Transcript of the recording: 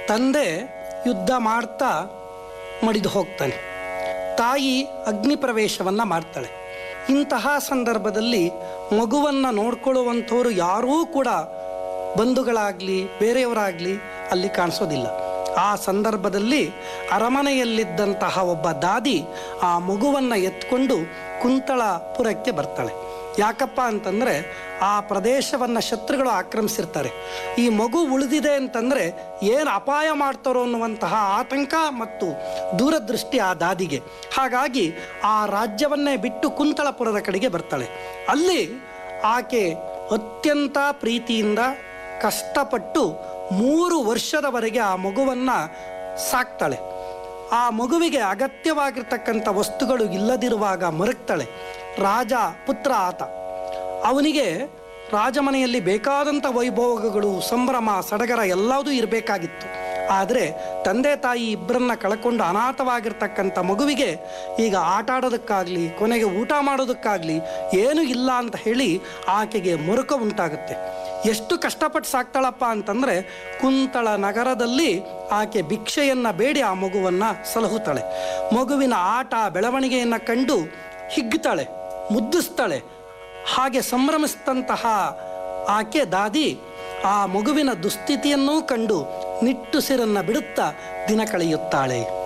ತಂದೆ ಯುದ್ಧ ಮಾಡ್ತಾ ಮಡಿದು ಹೋಗ್ತಾನೆ ತಾಯಿ ಅಗ್ನಿ ಪ್ರವೇಶವನ್ನು ಮಾಡ್ತಾಳೆ ಇಂತಹ ಸಂದರ್ಭದಲ್ಲಿ ಮಗುವನ್ನು ನೋಡ್ಕೊಳ್ಳುವಂಥವ್ರು ಯಾರೂ ಕೂಡ ಬಂಧುಗಳಾಗಲಿ ಬೇರೆಯವರಾಗಲಿ ಅಲ್ಲಿ ಕಾಣಿಸೋದಿಲ್ಲ ಆ ಸಂದರ್ಭದಲ್ಲಿ ಅರಮನೆಯಲ್ಲಿದ್ದಂತಹ ಒಬ್ಬ ದಾದಿ ಆ ಮಗುವನ್ನು ಎತ್ಕೊಂಡು ಕುಂತಳಪುರಕ್ಕೆ ಬರ್ತಾಳೆ ಯಾಕಪ್ಪ ಅಂತಂದರೆ ಆ ಪ್ರದೇಶವನ್ನು ಶತ್ರುಗಳು ಆಕ್ರಮಿಸಿರ್ತಾರೆ ಈ ಮಗು ಉಳಿದಿದೆ ಅಂತಂದರೆ ಏನು ಅಪಾಯ ಮಾಡ್ತಾರೋ ಅನ್ನುವಂತಹ ಆತಂಕ ಮತ್ತು ದೂರದೃಷ್ಟಿ ಆ ದಾದಿಗೆ ಹಾಗಾಗಿ ಆ ರಾಜ್ಯವನ್ನೇ ಬಿಟ್ಟು ಕುಂತಳಪುರದ ಕಡೆಗೆ ಬರ್ತಾಳೆ ಅಲ್ಲಿ ಆಕೆ ಅತ್ಯಂತ ಪ್ರೀತಿಯಿಂದ ಕಷ್ಟಪಟ್ಟು ಮೂರು ವರ್ಷದವರೆಗೆ ಆ ಮಗುವನ್ನು ಸಾಕ್ತಾಳೆ ಆ ಮಗುವಿಗೆ ಅಗತ್ಯವಾಗಿರ್ತಕ್ಕಂಥ ವಸ್ತುಗಳು ಇಲ್ಲದಿರುವಾಗ ಮರಗ್ತಾಳೆ ರಾಜ ಪುತ್ರ ಆತ ಅವನಿಗೆ ರಾಜಮನೆಯಲ್ಲಿ ಬೇಕಾದಂಥ ವೈಭೋಗಗಳು ಸಂಭ್ರಮ ಸಡಗರ ಎಲ್ಲದೂ ಇರಬೇಕಾಗಿತ್ತು ಆದರೆ ತಂದೆ ತಾಯಿ ಇಬ್ಬರನ್ನ ಕಳ್ಕೊಂಡು ಅನಾಥವಾಗಿರ್ತಕ್ಕಂಥ ಮಗುವಿಗೆ ಈಗ ಆಟ ಆಡೋದಕ್ಕಾಗಲಿ ಕೊನೆಗೆ ಊಟ ಮಾಡೋದಕ್ಕಾಗಲಿ ಏನೂ ಇಲ್ಲ ಅಂತ ಹೇಳಿ ಆಕೆಗೆ ಮುರುಕ ಉಂಟಾಗುತ್ತೆ ಎಷ್ಟು ಕಷ್ಟಪಟ್ಟು ಸಾಕ್ತಾಳಪ್ಪ ಅಂತಂದರೆ ಕುಂತಳ ನಗರದಲ್ಲಿ ಆಕೆ ಭಿಕ್ಷೆಯನ್ನು ಬೇಡಿ ಆ ಮಗುವನ್ನು ಸಲಹುತ್ತಾಳೆ ಮಗುವಿನ ಆಟ ಬೆಳವಣಿಗೆಯನ್ನು ಕಂಡು ಹಿಗ್ತಾಳೆ ಮುದ್ದಿಸ್ತಾಳೆ ಹಾಗೆ ಸಂಭ್ರಮಿಸಿದಂತಹ ಆಕೆ ದಾದಿ ಆ ಮಗುವಿನ ದುಸ್ಥಿತಿಯನ್ನೂ ಕಂಡು ನಿಟ್ಟುಸಿರನ್ನು ಬಿಡುತ್ತಾ ದಿನ ಕಳೆಯುತ್ತಾಳೆ